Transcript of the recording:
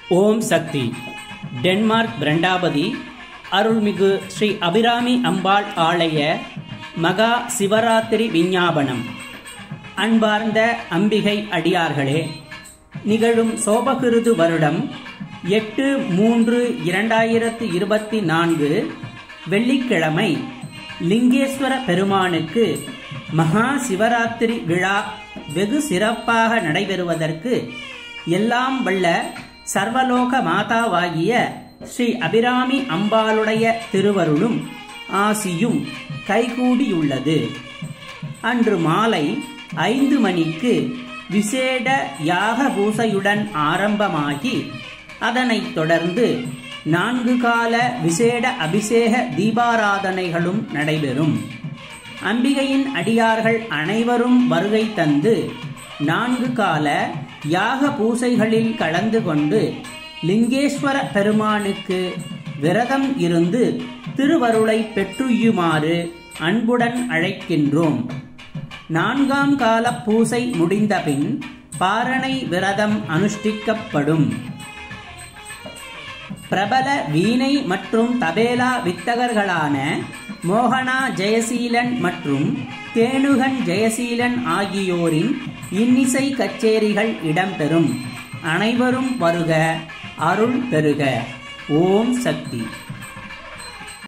ஓம் சக்தி Denmark பிரண்டாபதி அருள்மிகு ஸ்ரீ அபிராமி அம்பாள் ஆலய மகா சிவராத்திரி விஞ்ஞாபனம் அன்பார்ந்த அம்பிகை அடியார்களே நிகழும் சோபகிருது வருடம் எட்டு மூன்று இரண்டாயிரத்து இருபத்தி நான்கு வெள்ளிக்கிழமை லிங்கேஸ்வர பெருமானுக்கு மகா சிவராத்திரி விழா வெகு சிறப்பாக நடைபெறுவதற்கு எல்லாம் வல்ல சர்வலோக மாதாவாகிய ஸ்ரீ அபிராமி அம்பாளுடைய திருவருளும் ஆசியும் கைகூடியுள்ளது அன்று மாலை ஐந்து மணிக்கு விசேட யாக பூசையுடன் ஆரம்பமாகி அதனைத் தொடர்ந்து நான்கு கால விசேட அபிஷேக தீபாராதனைகளும் நடைபெறும் அம்பிகையின் அடியார்கள் அனைவரும் வருகை தந்து நான்கு கால யாக பூசைகளில் கலந்து கொண்டு லிங்கேஸ்வர பெருமானுக்கு விரதம் இருந்து திருவருளை பெற்றுயுமாறு அன்புடன் அழைக்கின்றோம் நான்காம் கால பூசை முடிந்தபின் பாரணை விரதம் அனுஷ்டிக்கப்படும் பிரபல வீணை மற்றும் தபேலா வித்தகர்களான மோகனா ஜெயசீலன் மற்றும் தேனுகன் ஜெயசீலன் ஆகியோரின் இன்னிசை கச்சேரிகள் இடம்பெறும் அனைவரும் வருக அருள் பெறுக ஓம் சக்தி